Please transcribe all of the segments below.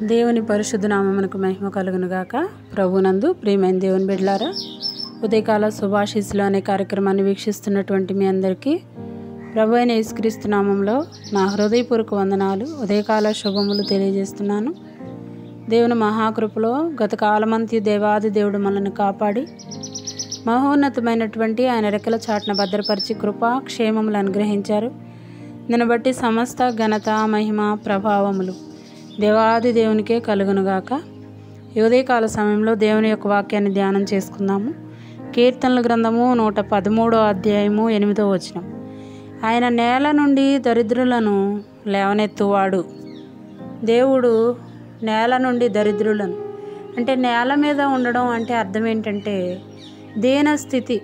దేవుని పరిశుద్ధ నామమునకు మహిమ కలుగును గాక ప్రభునందు ప్రియమైన దేవుని బిడ్డలారా ఉదయకాల శుభాశీస్సులు అనే కార్యక్రమాన్ని వీక్షిస్తున్నటువంటి మీ అందరికీ ప్రభు అయిన యేసుక్రీస్తు నామంలో నా హృదయపూర్వక వందనాలు ఉదయకాల శుభములు తెలియజేస్తున్నాను దేవుని మహాకృపలో గత కాలమంతి దేవాది దేవుడు మనల్ని కాపాడి మహోన్నతమైనటువంటి ఆయన రెక్కల చాటున భద్రపరిచి కృపా క్షేమములు అనుగ్రహించారు దీన్ని బట్టి సమస్త ఘనత మహిమ ప్రభావములు దేవాది దేవునికే కలుగునుగాక ఈ ఉదయకాల సమయంలో దేవుని యొక్క వాక్యాన్ని ధ్యానం చేసుకుందాము కీర్తనల గ్రంథము నూట పదమూడో అధ్యాయము ఎనిమిదో వచనం ఆయన నేల నుండి దరిద్రులను లేవనెత్తువాడు దేవుడు నేల నుండి దరిద్రులను అంటే నేల మీద ఉండడం అంటే అర్థం ఏంటంటే దీన స్థితి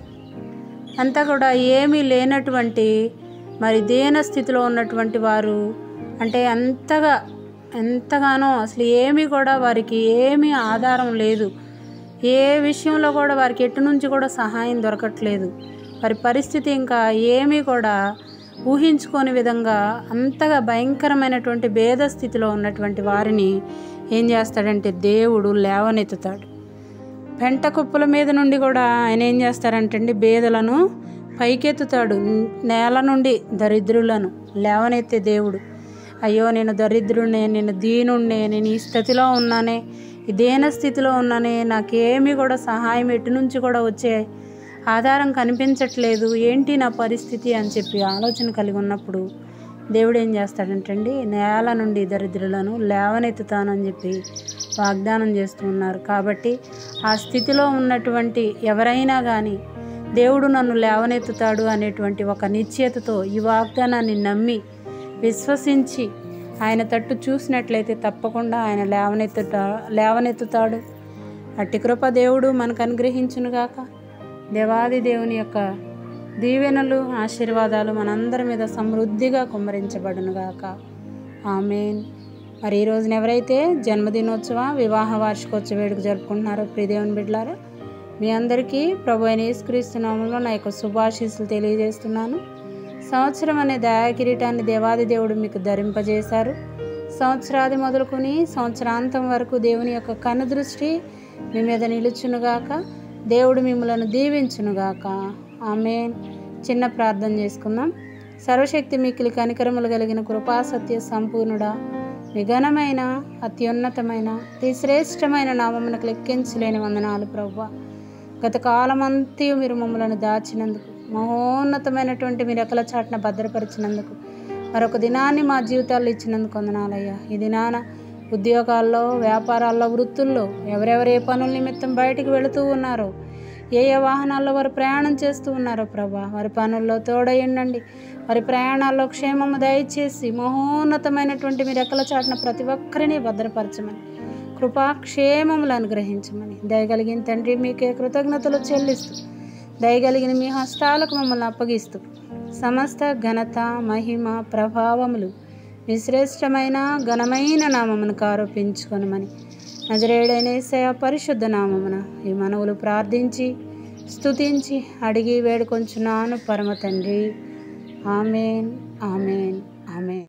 అంతా కూడా ఏమీ లేనటువంటి మరి దీన స్థితిలో ఉన్నటువంటి వారు అంటే అంతగా ఎంతగానో అసలు ఏమీ కూడా వారికి ఏమీ ఆధారం లేదు ఏ విషయంలో కూడా వారికి ఎటు నుంచి కూడా సహాయం దొరకట్లేదు వారి పరిస్థితి ఇంకా ఏమీ కూడా ఊహించుకోని విధంగా అంతగా భయంకరమైనటువంటి భేద స్థితిలో ఉన్నటువంటి వారిని ఏం చేస్తాడంటే దేవుడు లేవనెత్తుతాడు పెంట కుప్పల మీద నుండి కూడా ఆయన ఏం చేస్తారంటండి బేదలను పైకెత్తుతాడు నేల నుండి దరిద్రులను లేవనెత్తే దేవుడు అయ్యో నేను దరిద్రుడినే నేను దీనుణ్ణే నేను ఈ స్థితిలో ఉన్నానే ఈ దేన స్థితిలో ఉన్నానే నాకేమీ కూడా సహాయం ఎటు నుంచి కూడా వచ్చే ఆధారం కనిపించట్లేదు ఏంటి నా పరిస్థితి అని చెప్పి ఆలోచన కలిగి ఉన్నప్పుడు దేవుడు ఏం చేస్తాడంటండి నేల నుండి దరిద్రులను లేవనెత్తుతానని చెప్పి వాగ్దానం చేస్తూ ఉన్నారు కాబట్టి ఆ స్థితిలో ఉన్నటువంటి ఎవరైనా కానీ దేవుడు నన్ను లేవనెత్తుతాడు అనేటువంటి ఒక నిశ్చయతతో ఈ వాగ్దానాన్ని నమ్మి విశ్వసించి ఆయన తట్టు చూసినట్లయితే తప్పకుండా ఆయన లేవనెత్తుతా లేవనెత్తుతాడు అట్టి కృప దేవుడు మనకు అనుగ్రహించునుగాక దేవాది దేవుని యొక్క దీవెనలు ఆశీర్వాదాలు మనందరి మీద సమృద్ధిగా కుమ్మరించబడునుగాక ఆమెన్ మరి ఈ రోజున ఎవరైతే జన్మదినోత్సవ వివాహ వార్షికోత్సవ వేడుక జరుపుకుంటున్నారో ప్రియదేవుని బిడ్డలారా మీ అందరికీ ప్రభు అయిన యేసుక్రీస్తునామంలో నా యొక్క శుభాశీస్సులు తెలియజేస్తున్నాను సంవత్సరం అనే దయా కిరీటాన్ని దేవాది దేవుడు మీకు ధరింపజేశారు సంవత్సరాది మొదలుకొని సంవత్సరాంతం వరకు దేవుని యొక్క కనుదృష్టి మీ మీద నిలుచునుగాక దేవుడు మిమ్మలను దీవించునుగాక ఆమె చిన్న ప్రార్థన చేసుకుందాం సర్వశక్తి మిక్కిలి కనికరములు కలిగిన కృపా సత్య సంపూర్ణుడా విఘనమైన అత్యున్నతమైన అతి శ్రేష్టమైన నామమునకు లెక్కించలేని వందనాలు ప్రభు గత కాలమంతా మీరు మమ్మల్ని దాచినందుకు మహోన్నతమైనటువంటి మీ రెక్కల చాటున భద్రపరిచినందుకు మరొక దినాన్ని మా జీవితాల్లో ఇచ్చినందుకు వందనాలయ్యా ఈ దినాన ఉద్యోగాల్లో వ్యాపారాల్లో వృత్తుల్లో ఎవరెవరు ఏ పనుల నిమిత్తం బయటికి వెళుతూ ఉన్నారో ఏ ఏ వాహనాల్లో వారు ప్రయాణం చేస్తూ ఉన్నారో ప్రభా వారి పనుల్లో తోడయండి వారి ప్రయాణాల్లో క్షేమము దయచేసి మహోన్నతమైనటువంటి మీ రెక్కల చాటున ప్రతి ఒక్కరిని భద్రపరచమని కృపాక్షేమములు అనుగ్రహించమని దయగలిగిన తండ్రి మీకే కృతజ్ఞతలు చెల్లిస్తూ దయగలిగిన మీ హస్తాలకు మమ్మల్ని అప్పగిస్తూ సమస్త ఘనత మహిమ ప్రభావములు మీ శ్రేష్టమైన ఘనమైన నామమునకు ఆరోపించుకొనమని నజరేడైన ఏసయ పరిశుద్ధ నామమున ఈ మనవులు ప్రార్థించి స్తుతించి అడిగి వేడుకొంచున్నాను పరమ తండ్రి ఆమెన్ ఆమెన్ ఆమెన్